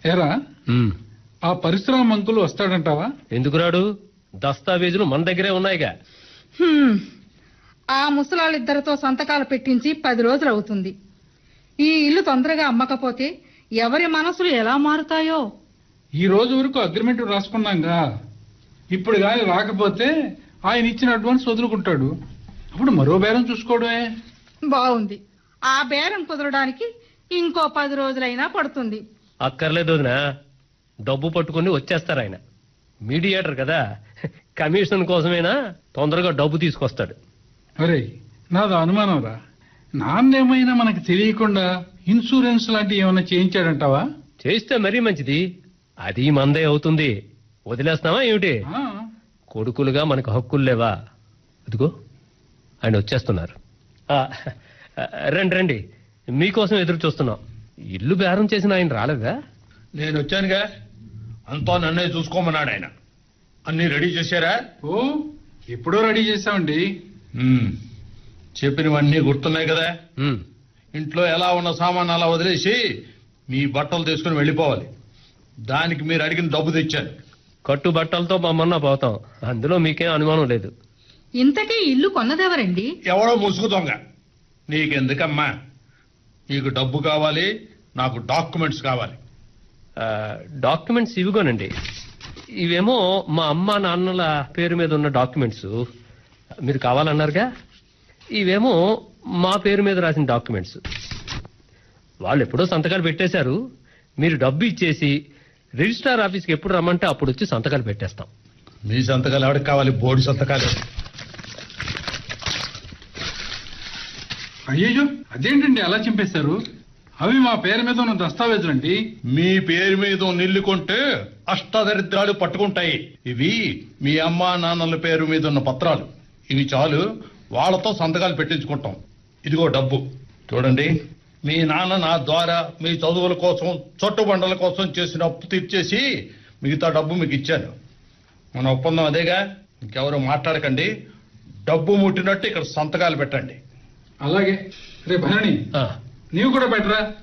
ఏరా ఉమ్. ఆ పరిశ్రమ అంకులు వస్తాడంటావా ఎందుకు రాడు దస్తావేజులు మన దగ్గరే ఉన్నాయిగా హ్మ్. ఆ ముసలాళ్ళిద్దరితో సంతకాలు పెట్టించి పది రోజులు అవుతుంది ఈ ఇల్లు తొందరగా అమ్మకపోతే ఎవరి మనసులు ఎలా మారుతాయో ఈ రోజు వరకు అగ్రిమెంట్ రాసుకున్నాంగా ఇప్పుడు గాని రాకపోతే ఆయన ఇచ్చిన అడ్వాన్స్ వదులుకుంటాడు అప్పుడు మరో బేరం చూసుకోవడమే బాగుంది ఆ బేరం కుదరడానికి ఇంకో పది రోజులైనా పడుతుంది అక్కర్లేదు వదిన డబ్బు పట్టుకుని వచ్చేస్తారు ఆయన మీడియేటర్ కదా కమిషన్ కోసమైనా తొందరగా డబ్బు తీసుకొస్తాడు అరే నాది అనుమానం రా నాన్నేమైనా మనకి తెలియకుండా ఇన్సూరెన్స్ లాంటివి ఏమైనా చేయించాడంటావా చేస్తే మరీ మంచిది అది మందే అవుతుంది వదిలేస్తావా ఏమిటి ఆ, కొడుకులుగా మనకు హక్కులు లేవా అదిగో ఆయన వచ్చేస్తున్నారు ఆ, రండి రండి మీకోసం ఎదురు చూస్తున్నాం ఇల్లు బేరం చేసిన ఆయన రాలేదా నేను వచ్చానుగా అంతా నన్నే చూసుకోమన్నాడు ఆయన అన్ని రెడీ చేశారా ఓ ఎప్పుడో రెడీ చేసామండి ఉమ్, చెప్పినవన్నీ గుర్తున్నాయి కదా ఉమ్, ఇంట్లో ఎలా ఉన్న సామాన్ అలా వదిలేసి మీ బట్టలు తీసుకుని వెళ్ళిపోవాలి దానికి మీరు అడిగిన డబ్బు తెచ్చాను కట్టు బట్టలతో మమ్మల్ని పోతాం అందులో మీకేం అనుమానం లేదు ఇంతకీ ఇల్లు కొన్నదెవరండి ఎవడో ముసుగు దొంగ నీకెందుకమ్మా నీకు డబ్బు కావాలి నాకు డాక్యుమెంట్స్ కావాలి ఆ, డాక్యుమెంట్స్ ఇవిగోనండి ఇవేమో మా అమ్మ నాన్నల పేరు మీద ఉన్న డాక్యుమెంట్స్ మీరు కావాలన్నారుగా ఇవేమో మా పేరు మీద రాసిన డాక్యుమెంట్స్ వాళ్ళు ఎప్పుడో సంతకాలు పెట్టేశారు మీరు డబ్బు ఇచ్చేసి రిజిస్ట్రార్ ఆఫీస్కి ఎప్పుడు రమ్మంటే అప్పుడు వచ్చి సంతకాలు పెట్టేస్తాం మీ సంతకాలు ఎవరికి కావాలి బోర్డు సంతకాలు అయ్యో అదేంటండి అలా చింపేశారు అవి మా పేరు మీద ఉన్న దస్తావేజులండి మీ పేరు మీద నిల్లు కొంటే అష్టదరిద్రాలు పట్టుకుంటాయి ఇవి మీ అమ్మా నాన్నల పేరు మీద ఉన్న పత్రాలు ఇవి చాలు వాళ్ళతో సంతకాలు పెట్టించుకుంటాం ఇదిగో డబ్బు చూడండి మీ నాన్న నా ద్వారా మీ చదువుల కోసం చొట్టుబండల కోసం చేసిన అప్పు తీర్చేసి మిగతా డబ్బు మీకు ఇచ్చాను మన ఒప్పందం అదేగా ఇంకెవరు మాట్లాడకండి డబ్బు ముట్టినట్టు ఇక్కడ సంతకాలు పెట్టండి అలాగే రే భరణి ఆ, నీవు కూడా పెట్టరా